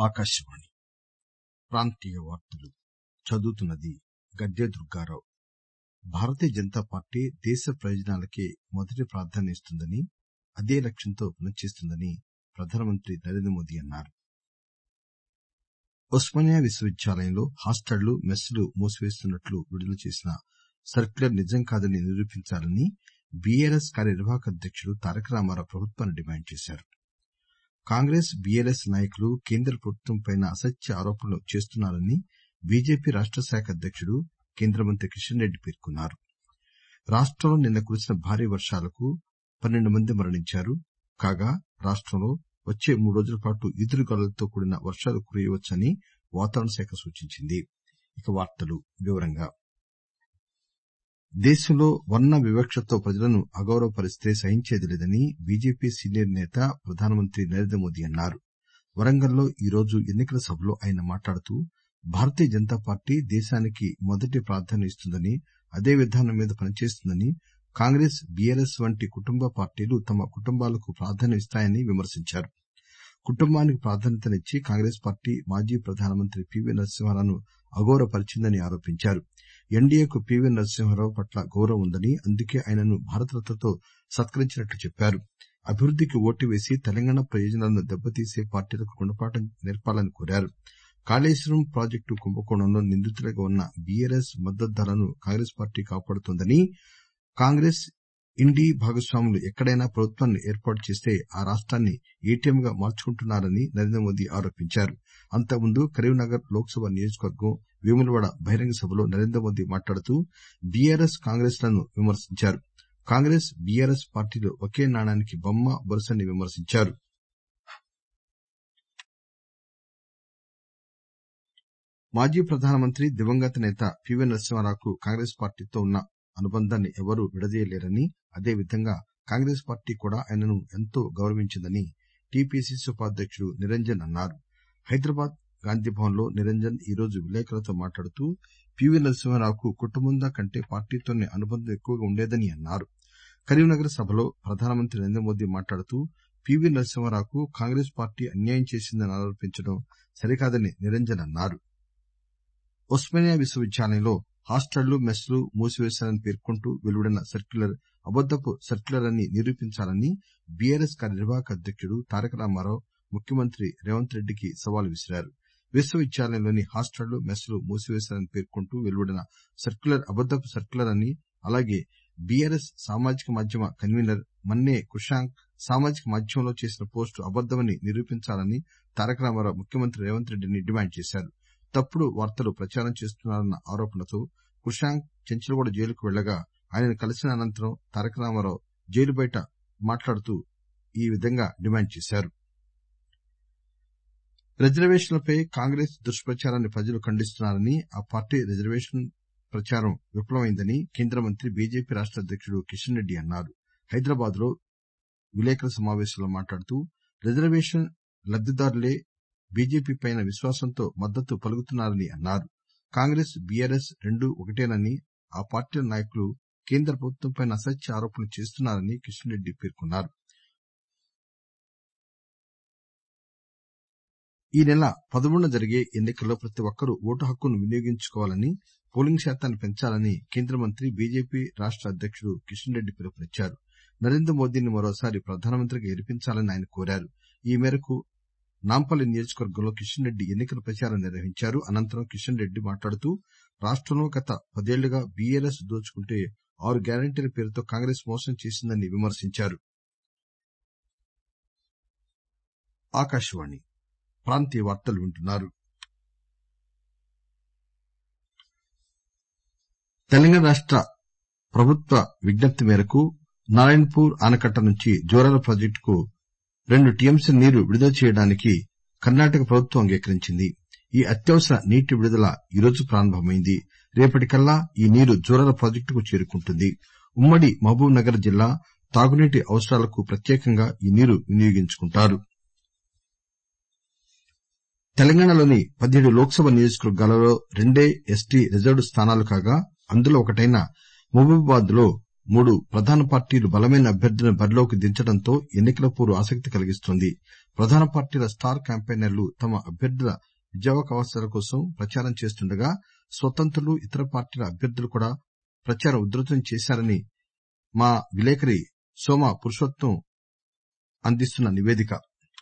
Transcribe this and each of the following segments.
ఆకాశవాణి ప్రాంతీయ వార్తలు చదువుతున్నది గద్దె దుర్గారావు భారతీయ జనతా పార్టీ దేశ ప్రయోజనాలకే మొదటి ప్రాధాన్యం ఇస్తుందని అదే లక్ష్యంతో పనిచేస్తుందని ప్రధానమంత్రి నరేంద్రమోదీ అన్నారు ఉస్మానియా విశ్వవిద్యాలయంలో హాస్టళ్లు మెస్లు మూసివేస్తున్నట్లు విడుదల చేసిన సర్క్యులర్ నిజం కాదని నిరూపించాలని బీఆర్ఎస్ కార్యనిర్వాహక అధ్యకుడు తారక రామారావు ప్రభుత్వాన్ని డిమాండ్ చేశారు కాంగ్రెస్ బీఆర్ఎస్ నాయకులు కేంద్ర ప్రభుత్వంపై అసత్య ఆరోపణలు చేస్తున్నారని బీజేపీ రాష్ట శాఖ అధ్యకుడు కేంద్ర మంత్రి కిషన్ రెడ్డి పేర్కొన్నారు రాష్టంలో నిన్న కురిసిన భారీ వర్షాలకు పన్నెండు మంది మరణించారు కాగా రాష్టంలో వచ్చే మూడు రోజుల పాటు ఈదురుగాలులతో కూడిన వర్షాలు కురియవచ్చని వాతావరణ శాఖ సూచించింది దేశంలో వర్ణ వివక్షతో ప్రజలను అగౌరవపరిస్తే సహించేది లేదని బీజేపీ సీనియర్ నేత ప్రధానమంత్రి నరేంద్రమోదీ అన్నారు వరంగల్లో ఈరోజు ఎన్నికల సభలో ఆయన మాట్లాడుతూ భారతీయ జనతా పార్టీ దేశానికి మొదటి ప్రాధాన్యం ఇస్తుందని అదే విధానం మీద పనిచేస్తుందని కాంగ్రెస్ బీఆర్ఎస్ వంటి కుటుంబ పార్టీలు తమ కుటుంబాలకు ప్రాధాన్యం ఇస్తాయని విమర్శించారు కుటుంబానికి ప్రాధాన్యతనిచ్చి కాంగ్రెస్ పార్టీ మాజీ ప్రధానమంత్రి పీవీ నరసింహారావును అగౌరవపరిచిందని ఆరోపించారు ఎన్డీఏకు పీవీ నరసింహారావు పట్ల గౌరవం ఉందని అందుకే ఆయనను భారతరత్నతో సత్కరించినట్లు చెప్పారు అభివృద్దికి ఓటు వేసి తెలంగాణ ప్రయోజనాలను దెబ్బతీసే పార్టీలకు గుణపాఠం నేర్పాలని కోరారు కాళేశ్వరం ప్రాజెక్టు కుంభకోణంలో నిందితులుగా ఉన్న బీఆర్ఎస్ మద్దతుదారులను కాంగ్రెస్ పార్టీ కాపాడుతోందని కాంగ్రెస్ ఇండీ భాగస్వాములు ఎక్కడైనా ప్రభుత్వాన్ని ఏర్పాటు చేస్తే ఆ రాష్టాన్ని ఏటీఎం గా మార్చుకుంటున్నారని నరేంద్రమోదీ ఆరోపించారు అంతకుముందు కరీంనగర్ లోక్ సభ నియోజకవర్గం వేములవాడ బహిరంగ సభలో నరేంద్రమోదీ మాట్లాడుతూ బీఆర్ఎస్ కాంగ్రెస్ లను విమర్శించారు కాంగ్రెస్ బీఆర్ఎస్ పార్టీలు ఒకే నాణానికి బొమ్మ బొరుసని విమర్శించారు మాజీ ప్రధానమంత్రి దివంగత నేత పీవీ నరసింహారావుకు కాంగ్రెస్ పార్టీతో ఉన్న అనుబంధాన్ని ఎవరూ విడదీయలేరని అదేవిధంగా కాంగ్రెస్ పార్టీ కూడా ఆయనను ఎంతో గౌరవించిందని టీపీసీసీ ఉపాధ్యకుడు నిరంజన్ అన్నారు హైదరాబాద్ గాంధీభవన్ లో నిరంజన్ ఈరోజు విలేకరులతో మాట్లాడుతూ పీవీ నరసింహారావుకు కుటుంబంగా కంటే పార్టీతోనే అనుబంధం ఎక్కువగా ఉండేదని అన్నారు కరీంనగర్ సభలో ప్రధానమంత్రి నరేంద్రమోదీ మాట్లాడుతూ పీవీ నరసింహారావుకు కాంగ్రెస్ పార్టీ అన్యాయం చేసిందని ఆరోపించడం సరికాదని నిరంజన్ అన్నారు ఉస్మానియా విశ్వవిద్యాలయంలో హాస్టళ్లు మెస్లు మూసివేశారని పేర్కొంటూ వెలువడిన సర్క్యులర్ అబద్దపు సర్క్యులర్ అని నిరూపించాలని బీఆర్ఎస్ కార్యనిర్వాహక అధ్యకుడు తారక రామారావు ముఖ్యమంత్రి రేవంత్ రెడ్డికి సవాల్ విసిరారు విశ్వవిద్యాలయంలోని హాస్టళ్లు మెస్లు మూసివేశారని పేర్కొంటూ వెలువడిన సర్క్యులర్ అబద్దపు సర్క్యులర్ అని అలాగే బీఆర్ఎస్ సామాజిక మాధ్యమ కన్వీనర్ మన్నే కుషాంక్ సామాజిక మాధ్యమంలో చేసిన పోస్టు అబద్దమని నిరూపించాలని తారక రామారావు ముఖ్యమంత్రి రేవంత్ రెడ్డిని డిమాండ్ చేశారు తప్పుడు వార్తలు ప్రచారం చేస్తున్నారన్న ఆరోపణలతో కుషాంక్ చెంచల్గూడ జైలుకు వెళ్లగా ఆయనను కలిసిన అనంతరం తారక రామారావు జైలు బయట మాట్లాడుతూ ఈ విధంగా డిమాండ్ చేశారు రిజర్వేషన్లపై కాంగ్రెస్ దుష్ప్రచారాన్ని ప్రజలు ఖండిస్తున్నారని ఆ పార్టీ రిజర్వేషన్ ప్రచారం విఫలమైందని కేంద్ర మంత్రి బీజేపీ రాష్ట అధ్యకుడు కిషన్ రెడ్డి అన్నారు హైదరాబాద్ లో విలేకరుల సమావేశంలో మాట్లాడుతూ రిజర్వేషన్ లబ్దిదారులే బీజేపీపై విశ్వాసంతో మద్దతు పలుకుతున్నారని అన్నారు కాంగ్రెస్ బీఆర్ఎస్ రెండూ ఒకటేనని ఆ పార్టీల నాయకులు కేంద్ర ప్రభుత్వంపై అసత్య ఆరోపణలు చేస్తున్నారని కిషన్ రెడ్డి పేర్కొన్నారు ఈ నెల పదమూడున జరిగే ఎన్నికల్లో ప్రతి ఒక్కరూ ఓటు హక్కును వినియోగించుకోవాలని పోలింగ్ శాతాన్ని పెంచాలని కేంద్ర మంత్రి బీజేపీ రాష్ట అధ్యకుడు కిషన్ రెడ్డి పిలుపునిచ్చారు నరేంద్ర మోదీని మరోసారి ప్రధానమంత్రిగా గెలిపించాలని ఆయన కోరారు ఈ మేరకు నాంపల్లి నియోజకవర్గంలో కిషన్ రెడ్డి ఎన్నికల ప్రచారం నిర్వహించారు అనంతరం కిషన్ రెడ్డి మాట్లాడుతూ రాష్టంలో గత పదేళ్లుగా బీఆర్ఎస్ దోచుకుంటే ఆరు గ్యారంటీల పేరుతో కాంగ్రెస్ మోసం చేసిందని విమర్శించారు తెలంగాణ రాష్ట ప్రభుత్వ విజ్ఞప్తి మేరకు నారాయణపూర్ ఆనకట్ట నుంచి జోరాల ప్రాజెక్టుకు రెండు టీఎంసీల నీరు విడుదల చేయడానికి కర్ణాటక ప్రభుత్వం అంగీకరించింది ఈ అత్యవసర నీటి విడుదల ఈరోజు ప్రారంభమైంది రేపటికల్లా ఈ నీరు జోరాల ప్రాజెక్టుకు చేరుకుంటుంది ఉమ్మడి మహబూబ్ నగర్ జిల్లా తాగునీటి అవసరాలకు ప్రత్యేకంగా ఈ నీరు వినియోగించుకుంటారు తెలంగాణలోని పదిహేడు లోక్ సభ నియోజకవర్గాలలో రెండే ఎస్టీ రిజర్వ్డ్ స్థానాలు కాగా అందులో ఒకటైన మహబూబాబాద్ లో మూడు ప్రధాన పార్టీలు బలమైన అభ్యర్థులను బరిలోకి దించడంతో ఎన్నికల పోరు ఆసక్తి కలిగిస్తోంది ప్రధాన పార్టీల స్టార్ క్యాంపెయినర్లు తమ అభ్యర్థుల విజయావకాశాల కోసం ప్రచారం చేస్తుండగా స్వతంత్రులు ఇతర పార్టీల అభ్యర్థులు కూడా ప్రచారం ఉధృతం చేశారని మా విలేకరి సోమ పురుషోత్తం అందిస్తున్న నివేదిక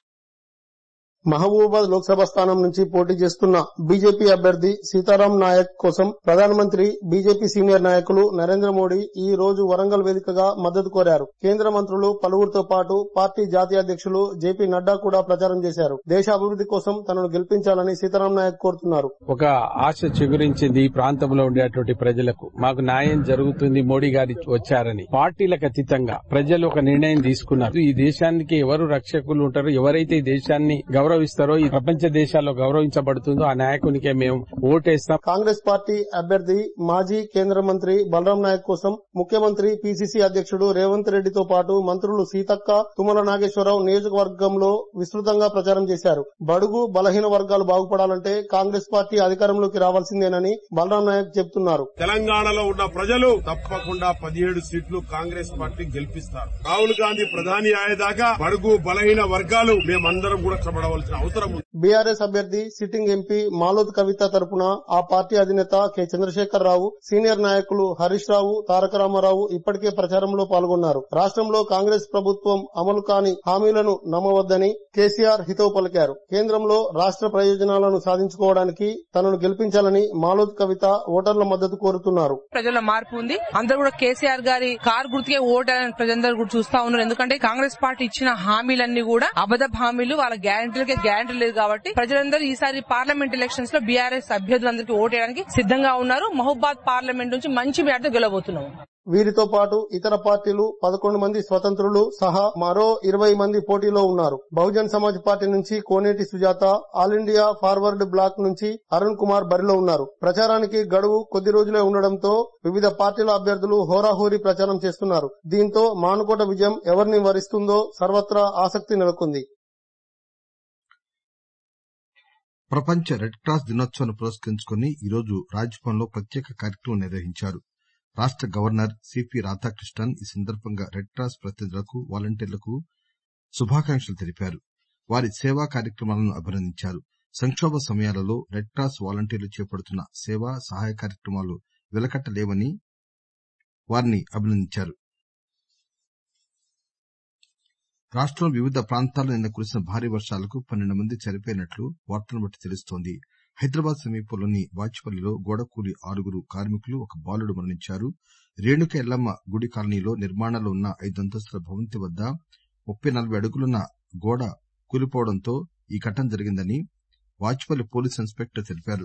మహబూబాబాద్ లోక్సభ స్థానం నుంచి పోటీ చేస్తున్న బీజేపీ అభ్యర్థి సీతారాం నాయక్ కోసం ప్రధానమంత్రి బీజేపీ సీనియర్ నాయకులు నరేంద్ర మోడీ ఈ రోజు వరంగల్ వేదికగా మద్దతు కోరారు కేంద్ర మంత్రులు పలువురితో పాటు పార్టీ జాతీయ అధ్యక్షులు జేపీ నడ్డా కూడా ప్రచారం చేశారు దేశ అభివృద్ది కోసం తనను గెలిపించాలని సీతారాం నాయక్ కోరుతున్నారు ఒక ఆశ చిగురించింది ఈ ప్రాంతంలో ఉండేటువంటి ప్రజలకు మాకు న్యాయం జరుగుతుంది మోడీ గారి వచ్చారని పార్టీలకు అతీతంగా ప్రజలు ఒక నిర్ణయం తీసుకున్నారు ఈ దేశానికి ఎవరు రక్షకులు ఉంటారో ఎవరైతే ఈ దేశాన్ని గౌరవిస్తారో ఈ ప్రపంచ దేశాల్లో గౌరవించబడుతుందో ఆ నాయకునికే మేము ఓటేస్తాం కాంగ్రెస్ పార్టీ అభ్యర్థి మాజీ కేంద్ర మంత్రి బలరాం నాయక్ కోసం ముఖ్యమంత్రి పీసీసీ అధ్యక్షుడు రేవంత్ రెడ్డితో పాటు మంత్రులు సీతక్క తుమ్మల నాగేశ్వరరావు నియోజకవర్గంలో విస్తృతంగా ప్రచారం చేశారు బడుగు బలహీన వర్గాలు బాగుపడాలంటే కాంగ్రెస్ పార్టీ అధికారంలోకి రావాల్సిందేనని బలరాం నాయక్ చెబుతున్నారు తెలంగాణలో ఉన్న ప్రజలు తప్పకుండా పదిహేడు సీట్లు కాంగ్రెస్ పార్టీ గెలిపిస్తారు రాహుల్ గాంధీ ప్రధాని అయ్యేదాకా బడుగు బలహీన వర్గాలు మేమందరం కూడా కష్టపడవలసిన అవసరం ఉంది బీఆర్ఎస్ అభ్యర్థి సిట్టింగ్ ఎంపీ మాలోద్ కవిత తరపున ఆ పార్టీ అధినేత కె చంద్రశేఖర్ రావు సీనియర్ నాయకులు హరీష్ రావు తారక రామారావు ఇప్పటికే ప్రచారంలో పాల్గొన్నారు రాష్ట్రంలో కాంగ్రెస్ ప్రభుత్వం అమలు కాని హామీలను నమ్మవద్దని కేసీఆర్ హితవు పలికారు కేంద్రంలో రాష్ట్ర ప్రయోజనాలను సాధించుకోవడానికి తనను గెలిపించాలని మాలోద్ కవిత ఓటర్ల మద్దతు కోరుతున్నారు ప్రజల మార్పు ఉంది అందరూ కూడా కేసీఆర్ గారి కార్ గుర్తుకే ఓటాలని ప్రజలందరూ కూడా చూస్తా ఉన్నారు ఎందుకంటే కాంగ్రెస్ పార్టీ ఇచ్చిన హామీలన్నీ కూడా అబద్ధ హామీలు వాళ్ళ గ్యారంటీలకే గ్యారంటీ లేదు కాబట్టి ప్రజలందరూ ఈసారి పార్లమెంట్ ఎలక్షన్స్ లో బీఆర్ఎస్ అభ్యర్థులందరికీ ఓటేయడానికి సిద్ధంగా ఉన్నారు మహబాద్ పార్లమెంట్ నుంచి మంచి మేరతో గెలవబోతున్నాం వీరితో పాటు ఇతర పార్టీలు పదకొండు మంది స్వతంత్రులు సహా మరో ఇరవై మంది పోటీలో ఉన్నారు బహుజన్ సమాజ్ పార్టీ నుంచి Koneti Sujatha all India forward bloc నుంచి అరుణ్ కుమార్ బరిలో ఉన్నారు ప్రచారానికి గడువు కొద్ది రోజులే ఉండడంతో వివిధ పార్టీల అభ్యర్థులు హోరాహోరీ ప్రచారం చేస్తున్నారు దీంతో మానుకోట విజయం ఎవరిని వరిస్తుందో సర్వత్రా ఆసక్తి నెలకొంది ప్రపంచ రెడ్ క్రాస్ దినోత్సవాన్ని పురస్కరించుకుని ఈరోజు రాజ్భవన్ లో ప్రత్యేక కార్యక్రమం నిర్వహించారు రాష్ట గవర్నర్ సిపి రాధాకృష్ణన్ ఈ సందర్భంగా రెడ్ క్రాస్ ప్రతినిధులకు వాలంటీర్లకు శుభాకాంక్షలు తెలిపారు వారి సేవా కార్యక్రమాలను అభినందించారు సంకోభ సమయాలలో రెడ్ క్రాస్ వాలంటీర్లు చేపడుతున్న సేవా సహాయ కార్యక్రమాలు వెలకట్టలేవని వారిని అభినందించారు రాష్టంలో వివిధ ప్రాంతాల్లో నిన్న కురిసిన భారీ వర్షాలకు పన్నెండు మంది చనిపోయినట్లు వార్తలను బట్టి తెలుస్తోంది హైదరాబాద్ సమీపంలోని బాచుపల్లిలో గోడకూలి ఆరుగురు కార్మికులు ఒక బాలుడు మరణించారు రేణుక ఎల్లమ్మ గుడి కాలనీలో నిర్మాణంలో ఉన్న ఐదంతస్తుల భవంతి వద్ద ముప్పై నలభై అడుగులున్న గోడ కూలిపోవడంతో ఈ ఘటన జరిగిందని బాచుపల్లి పోలీస్ ఇన్స్పెక్టర్ తెలిపారు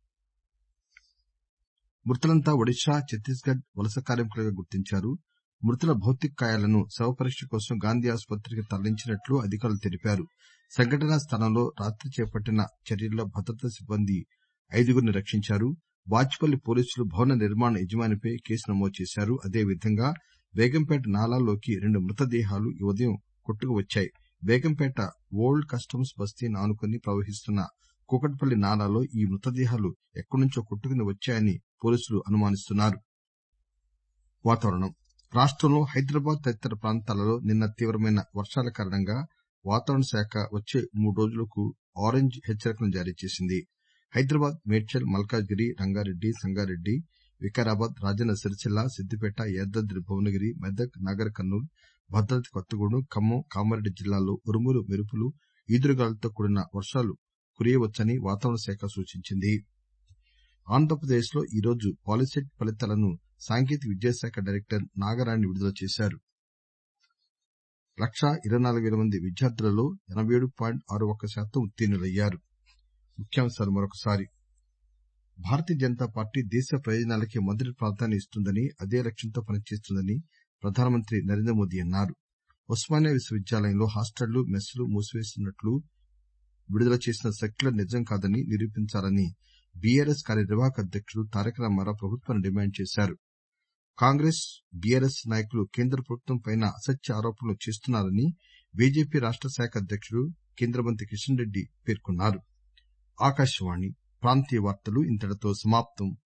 మృతులంతా ఒడిశా ఛత్తీస్ గఢ్ వలస కార్మికులుగా గుర్తించారు మృతుల భౌతిక కాయాలను శవపరీక్ష కోసం గాంధీ ఆసుపత్రికి తరలించినట్లు అధికారులు తెలిపారు సంఘటనా స్థలంలో రాత్రి చేపట్టిన చర్యల్లో భద్రతా సిబ్బంది ఐదుగురిని రక్షించారు బాచుపల్లి పోలీసులు భవన నిర్మాణ యజమానిపై కేసు నమోదు చేశారు అదేవిధంగా బేగంపేట నాలాల్లోకి రెండు మృతదేహాలు ఈ ఉదయం కొట్టుకు వచ్చాయి బేగంపేట ఓల్డ్ కస్టమ్స్ బస్తీని ఆనుకుని ప్రవహిస్తున్న కూకట్పల్లి నాలాలో ఈ మృతదేహాలు ఎక్కడ్నుంచో కొట్టుకుని వచ్చాయని పోలీసులు అనుమానిస్తున్నారు వాతావరణం రాష్టంలో హైదరాబాద్ తదితర ప్రాంతాలలో నిన్న తీవ్రమైన వర్షాల కారణంగా వాతావరణ శాఖ వచ్చే మూడు రోజులకు ఆరెంజ్ హెచ్చరికలను జారీ చేసింది హైదరాబాద్ మేడ్చల్ మల్కాజ్గిరి రంగారెడ్డి సంగారెడ్డి వికారాబాద్ రాజన్న సిరిసిల్ల సిద్దిపేట యాదాద్రి భువనగిరి మెదక్ నాగర్ కర్నూల్ భద్రాద్రి కొత్తగూడెం ఖమ్మం కామారెడ్డి జిల్లాల్లో ఉరుములు మెరుపులు ఈదురుగాలులతో కూడిన వర్షాలు కురియవచ్చని వాతావరణ శాఖ సూచించింది ఆంధ్రప్రదేశ్ లో ఈరోజు పాలిసెట్ ఫలితాలను సాంకేతిక విద్యాశాఖ డైరెక్టర్ నాగరాణి విడుదల చేశారు లక్షా ఇరవై నాలుగు పేల మంది విద్యార్థులలో ఎనబై ఏడు పాయింట్ ఆరు ఒక్క శాతం ఉత్తీర్ణులయ్యారు ముఖ్యాంశాలు మరొకసారి భారతీయ జనతా పార్టీ దేశ ప్రయోజనాలకే మొదటి ప్రాధాన్యం ఇస్తుందని అదే లక్ష్యంతో పనిచేస్తుందని ప్రధానమంత్రి నరేంద్ర మోదీ అన్నారు ఉస్మానియా విశ్వవిద్యాలయంలో హాస్టళ్లు మెస్లు మూసివేస్తున్నట్లు విడుదల చేసిన సర్క్యులర్ నిజం కాదని నిరూపించాలని బీఆర్ఎస్ కార్యనిర్వాహక అధ్యకుడు తారక రామారావు ప్రభుత్వాన్ని డిమాండ్ చేశారు కాంగ్రెస్ బీఆర్ఎస్ నాయకులు కేంద్ర ప్రభుత్వంపై అసత్య ఆరోపణలు చేస్తున్నారని బీజేపీ రాష్ట శాఖ అధ్యకుడు కేంద్ర మంత్రి కిషన్ రెడ్డి పేర్కొన్నారు ఆకాశవాణి ప్రాంతీయ వార్తలు ఇంతటితో సమాప్తం